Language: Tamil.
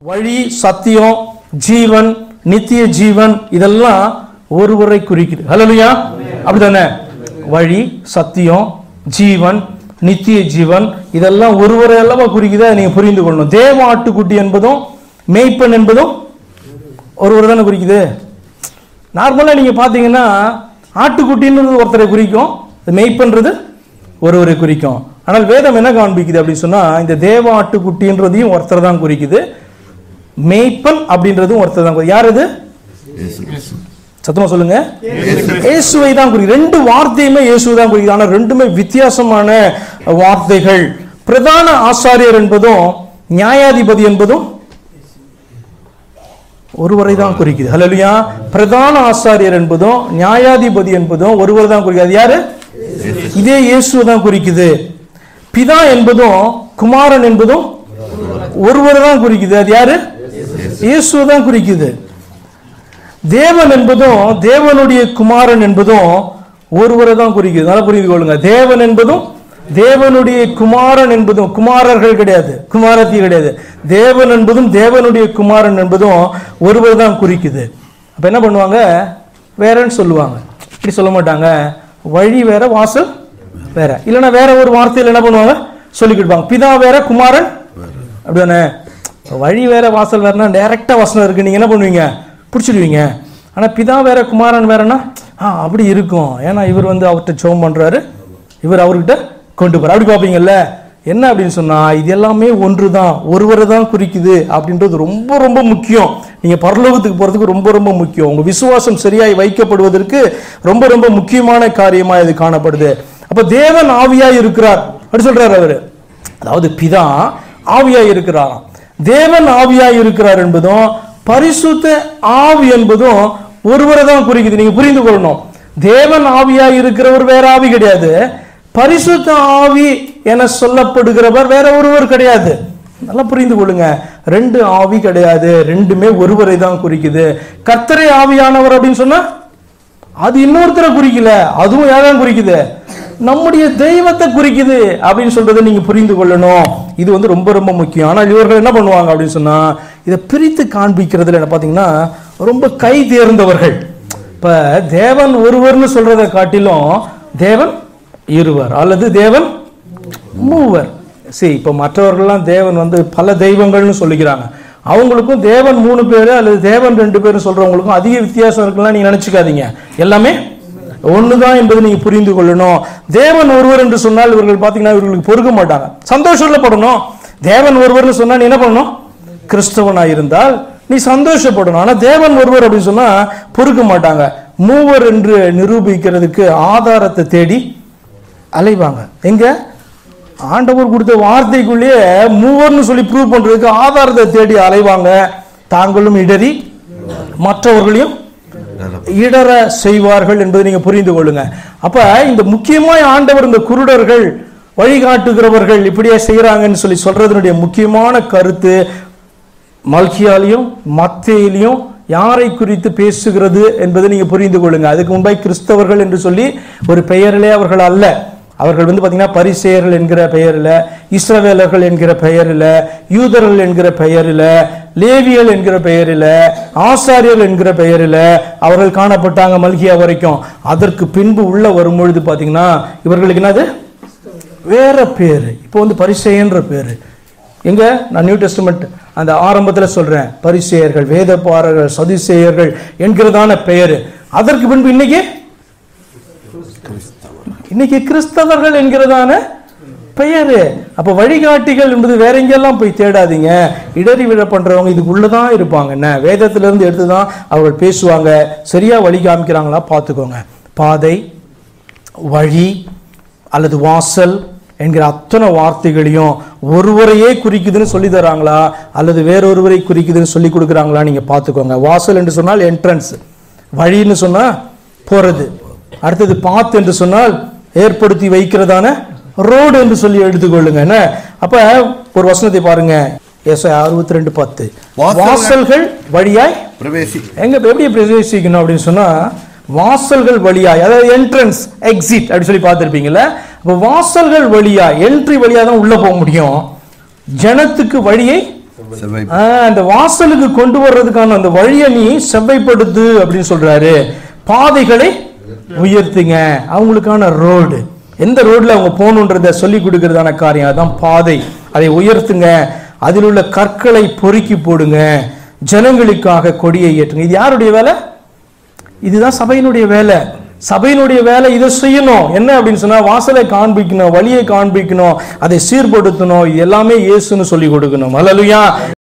வழி சத்தியம் ஜீவன் நித்திய ஜீவன் இதெல்லாம் ஒருவரை குறிக்குது ஹalleluya அப்படிதானே வழி சத்தியம் ஜீவன் நித்திய ஜீவன் இதெல்லாம் ஒருவரை அல்லவா குறிக்குதா நீங்க புரிந்து கொள்ளணும் தேவ ஆட்டுக்குட்டி என்பதும் மேய்ப்பன் என்பதும் ஒருவர் தானே குறிக்குது நார்மலாக நீங்கள் பார்த்தீங்கன்னா ஆட்டுக்குட்டின்றது ஒருத்தரை குறிக்கும் இது மெய்ப்பன்றது ஒருவரை குறிக்கும் ஆனால் வேதம் என்ன காண்பிக்குது அப்படின்னு சொன்னால் இந்த தேவ ஆட்டுக்குட்டின்றதையும் ஒருத்தர் தான் குறிக்குது மேய்ப்பன் அப்படின்றதும் ஒருத்தர் தான் குறி- யார் இது சத்தமா சொல்லுங்க இயேசுவை தான் குறிக்குது ரெண்டு வார்த்தையுமே இயேசுவை தான் குறிக்குது ஆனால் ரெண்டுமே வித்தியாசமான வார்த்தைகள் பிரதான ஆசாரியர் என்பதும் நியாயாதிபதி என்பதும் ஒருவரை தான் குறிக்குது ஹalleluya பிரதான ஆசாரியர் என்பதும் நியாயாதிபதி என்பதும் ஒருவர் தான் குறிக்குது அது யாரு இதே இயேசுவை தான் குறிக்குது பிதா என்பதும் குமாரன் என்பதும் ஒருவர் தான் குறிக்குது அது யாரு இயேசுவை தான் குறிக்குது தேவன் என்பதும் தேவனுடைய குமாரன் என்பதும் ஒருவரை தான் குறிக்குது நல்லா புரிந்து கொள்ளுங்க தேவன் என்பதும் தேவனுடைய குமாரன் என்பதும் குமாரர்கள் கிடையாது குமாரத்தி கிடையாது தேவன் என்பதும் தேவனுடைய குமாரன் என்பதும் ஒருவர் தான் குறிக்குது அப்ப என்ன பண்ணுவாங்க வேறன்னு சொல்லுவாங்க இப்படி சொல்ல மாட்டாங்க வழி வேற வாசல் வேற இல்லைன்னா வேற ஒரு வார்த்தையில் என்ன பண்ணுவாங்க சொல்லிக்கிடுவாங்க பிதா வேற குமாரன் அப்படிதானே வழி வேற வாசல் வேறனா டைரக்டா வசனம் இருக்கு நீங்க என்ன பண்ணுவீங்க பிடிச்சிடுவீங்க ஆனா பிதா வேற குமாரன் வேறனா ஆ அப்படி இருக்கும் ஏன்னா இவர் வந்து அவர்கிட்ட ஜெபம் பண்றாரு இவர் அவர்கிட்ட கொண்டு போறார் அப்படி பார்ப்பீங்கல்ல என்ன அப்படின்னு சொன்னா இது எல்லாமே ஒன்று தான் ஒருவரை தான் குறிக்குது அப்படின்றது ரொம்ப ரொம்ப முக்கியம் நீங்க பரலோகத்துக்கு போறதுக்கு ரொம்ப ரொம்ப முக்கியம் உங்க விசுவாசம் சரியாய் வைக்கப்படுவதற்கு ரொம்ப ரொம்ப முக்கியமான காரியமா இது காணப்படுது அப்ப தேவன் ஆவியாய் இருக்கிறார் அப்படி சொல்றாரு அவரு அதாவது பிதா ஆவியாய் இருக்கிறாராம் தேவன் ஆவியாய் இருக்கிறார் என்பதும் பரிசுத்த ஆவி என்பதும் ஒருவரை தான் குறிக்குது நீங்க புரிந்து கொள்ளணும் தேவன் ஆவியாய் இருக்கிறவர் வேற ஆவி கிடையாது பரிசுத்த ஆவி என சொல்லப்படுகிறவர் வேற ஒருவர் கிடையாது நல்லா புரிந்து கொள்ளுங்க ரெண்டு ஆவி கிடையாது ரெண்டுமே ஒருவரை தான் குறிக்குது கர்த்தரை ஆவியானவர் அப்படின்னு சொன்னா அது இன்னொருத்தரை குறிக்கல அதுவும் யாரையும் குறிக்குது நம்முடைய தெய்வத்தை குறிக்குது அப்படின்னு சொல்றதை நீங்க புரிந்து கொள்ளணும் இது வந்து ரொம்ப ரொம்ப முக்கியம் ஆனால் இவர்கள் என்ன பண்ணுவாங்க அப்படின்னு சொன்னா இதை பிரித்து காண்பிக்கிறதுல என்ன பார்த்தீங்கன்னா ரொம்ப கை தேர்ந்தவர்கள் இப்ப தேவன் ஒருவர்னு சொல்றதை காட்டிலும் தேவன் இருவர் அல்லது தேவன் மூவர் சரி இப்போ மற்றவர்கள்லாம் தேவன் வந்து பல தெய்வங்கள்னு சொல்லிக்கிறாங்க அவங்களுக்கும் தேவன் மூணு பேர் அல்லது தேவன் ரெண்டு பேரும் சொல்றவங்களுக்கும் அதிக வித்தியாசம் இருக்குலாம் நீங்க நினைச்சுக்காதீங்க எல்லாமே ஒண்ணுதான் என்பதை நீங்க புரிந்து கொள்ளணும் தேவன் ஒருவர் என்று சொன்னால் இவர்கள் பார்த்தீங்கன்னா இவர்களுக்கு பொறுக்க மாட்டாங்க சந்தோஷம்ல படணும் தேவன் ஒருவர்னு சொன்னா நீ என்ன பண்ணணும் கிறிஸ்தவனா இருந்தால் நீ சந்தோஷப்படணும் ஆனா தேவன் ஒருவர் அப்படின்னு சொன்னா பொறுக்க மாட்டாங்க மூவர் என்று நிரூபிக்கிறதுக்கு ஆதாரத்தை தேடி அலைவாங்க எங்க ஆண்டவர் கொடுத்த வார்த்தைக்குள்ளேயே மூவர்னு சொல்லி ப்ரூவ் பண்றதுக்கு ஆதாரத்தை தேடி அலைவாங்க தாங்களும் இடறி மற்றவர்களையும் இடற செய்வார்கள் என்பதை நீங்க புரிந்து கொள்ளுங்க அப்ப இந்த முக்கியமாய் ஆண்டவர் இந்த குருடர்கள் வழிகாட்டுகிறவர்கள் இப்படியே செய்யறாங்கன்னு சொல்லி சொல்றதனுடைய முக்கியமான கருத்து மல்கியாலையும் மத்தேயிலையும் யாரை குறித்து பேசுகிறது என்பதை நீங்க புரிந்து கொள்ளுங்க அதுக்கு முன்பாய் கிறிஸ்தவர்கள் என்று சொல்லி ஒரு பெயரிலே அவர்கள் அல்ல அவர்கள் வந்து பார்த்தீங்கன்னா பரிசேயர்கள் என்கிற பெயரில் இஸ்ரவேலர்கள் என்கிற பெயரில் யூதர்கள் என்கிற பெயரில் லேவியல் என்கிற பெயரில் ஆசாரியர்கள் என்கிற பெயரில் அவர்கள் காணப்பட்டாங்க மல்கியா வரைக்கும் அதற்கு பின்பு உள்ள வரும்பொழுது பார்த்தீங்கன்னா இவர்களுக்கு என்னது வேற பேர் இப்போ வந்து பரிசேயன்ற பேர் எங்க நான் நியூ டெஸ்டமெண்ட் அந்த ஆரம்பத்தில் சொல்றேன் பரிசேயர்கள் வேதப்பாரர்கள் சதிசேயர்கள் என்கிறதான பெயர் அதற்கு பின்பு இன்னைக்கு இன்னைக்கு கிறிஸ்தவர்கள் என்கிறதான பெயர் அப்ப வழிகாட்டிகள் என்பது வேற எங்கெல்லாம் போய் தேடாதீங்க இடறி விழ பண்றவங்க இதுக்குள்ளதான் இருப்பாங்க என்ன வேதத்துல இருந்து எடுத்துதான் அவர்கள் பேசுவாங்க சரியா வழி காமிக்கிறாங்களா பார்த்துக்கோங்க பாதை வழி அல்லது வாசல் என்கிற அத்தனை வார்த்தைகளையும் ஒருவரையே குறிக்குதுன்னு சொல்லி தராங்களா அல்லது வேறொருவரை குறிக்குதுன்னு சொல்லி கொடுக்குறாங்களா நீங்க பார்த்துக்கோங்க வாசல் என்று சொன்னால் என்ட்ரன்ஸ் வழின்னு சொன்னா போறது அடுத்தது பாத் என்று சொன்னால் ஏற்படுத்தி வைக்கிறதான ரோடு என்று சொல்லி எடுத்துக்கொள்ளுங்க என்ன அப்ப ஒரு வசனத்தை பாருங்க ஏசை அறுபத்தி ரெண்டு பத்து வாசல்கள் வாசல்கள் வழியாய் பிரவேசி எங்க இப்ப எப்படி பிரவேசிக்கணும் அப்படின்னு சொன்னா வாசல்கள் வழியாய் அதாவது என்ட்ரன்ஸ் எக்ஸிட் அப்படி சொல்லி பார்த்துருப்பீங்கல்ல அப்போ வாசல்கள் வழியா என்ட்ரி வழியா தான் உள்ள போக முடியும் ஜனத்துக்கு வழியை செவ்வாய் ஆ, அந்த வாசலுக்கு கொண்டு வர்றதுக்கான அந்த வழியை நீ செவ்வைப்படுத்து அப்படின்னு சொல்றாரு பாதைகளை உயர்த்துங்க அவங்களுக்கான ரோடு எந்த ரோட்ல அவங்க போகணுன்றத சொல்லி கொடுக்கறதான காரியம் அதான் பாதை அதை உயர்த்துங்க அதில் உள்ள கற்களை பொறுக்கி போடுங்க ஜனங்களுக்காக கொடியை ஏற்றுங்க இது யாருடைய வேலை இதுதான் சபையினுடைய வேலை சபையினுடைய வேலை இதை செய்யணும் என்ன அப்படின்னு சொன்னா வாசலை காண்பிக்கணும் வழியை காண்பிக்கணும் அதை சீர்படுத்தணும் இது எல்லாமே இயேசுன்னு சொல்லி கொடுக்கணும் அல்லலுயா